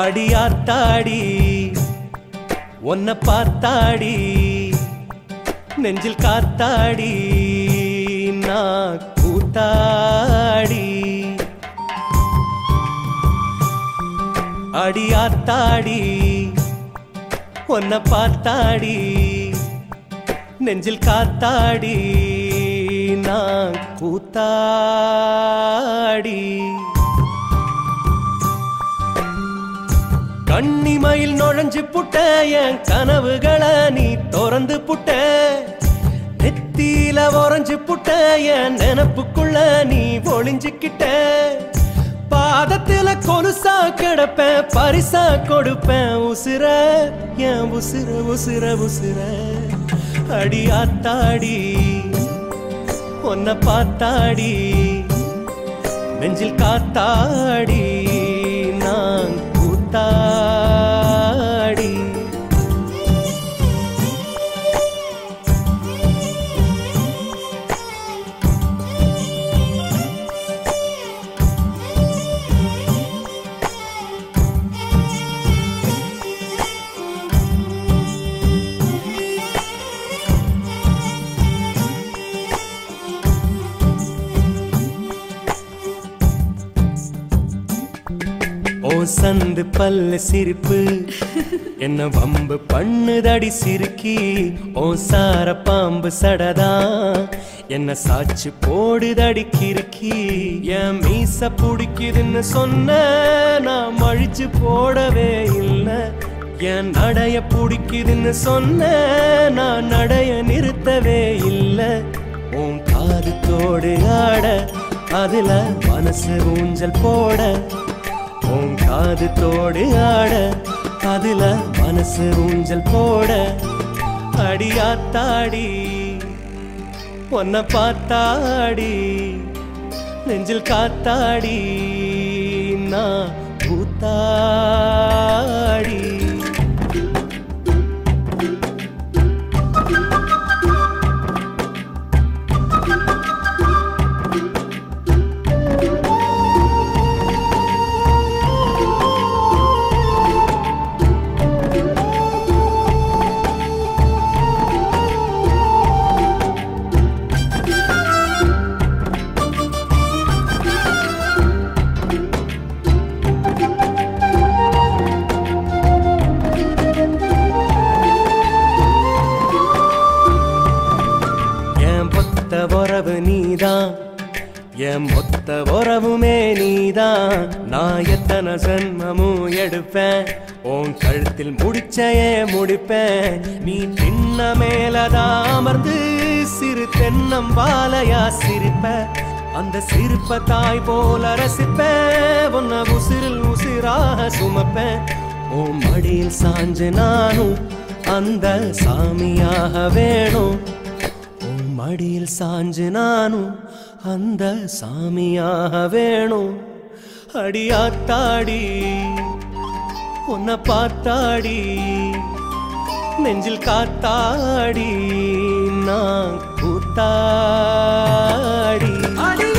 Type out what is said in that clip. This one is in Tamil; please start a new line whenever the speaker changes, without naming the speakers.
அடியாத்தாடி உன்னை பார்த்தாடி நெஞ்சில் காத்தாடி நான் கூத்தாடி அடியாத்தாடி உன்னை பார்த்தாடி நெஞ்சில் காத்தாடி நான் கூத்தாடி கண்ணிமையில் நுழைஞ்சு புட்ட என் கனவுகளை நீ திறந்து புட்ட நெத்தியில உறைஞ்சு புட்ட என் நினப்புக்குள்ள நீ ஒளிஞ்சுக்கிட்ட பாதத்துல கொலுசா கிடப்பேன் பரிசா கொடுப்பேன் உசுர என் உசுர உசுர உசுர அடியாத்தாடி உன்னை பார்த்தாடி நெஞ்சில் காத்தாடி நான் கூத்தாடி ஓ சந்து பல்ல சிரிப்பு என்ன வம்பு பண்ணுதடி சிரிக்கி ஓ சார பாம்பு சடதா என்ன சாச்சு போடுதடி கிறுக்கி என் மீச பிடிக்குதுன்னு சொன்ன நான் மழிச்சு போடவே இல்லை என் நடைய பிடிக்குதுன்னு சொன்ன நான் நடைய நிறுத்தவே இல்லை உன் காது தோடு ஆட அதுல மனசு ஊஞ்சல் போட உன் காது தோடு ஆட அதுல மனசு ஊஞ்சல் போட அடியாத்தாடி உன்னை பார்த்தாடி நெஞ்சில் காத்தாடி நான் கூத்தாடி என் மொத்த உறவு நீதான் என் மொத்த உறவுமே நீதான் நான் எத்தனை ஜன்மமும் எடுப்பேன் உன் கழுத்தில் முடிச்சையே முடிப்பேன் நீ தின்ன மேலதான் அமர்ந்து சிறு தென்னம்பாலையா சிரிப்ப அந்த சிரிப்ப தாய் போல ரசிப்பேன் உன்னை உசிரில் உசிராக சுமப்பேன் உன் மடியில் சாஞ்சு நானும் அந்த சாமியாக வேணும் உன் மடியில் சாஞ்சு நானும் அந்த சாமியாக வேணும் அடியாத்தாடி உன்னை பார்த்தாடி நெஞ்சில் காத்தாடி நான் கூத்தாடி அடி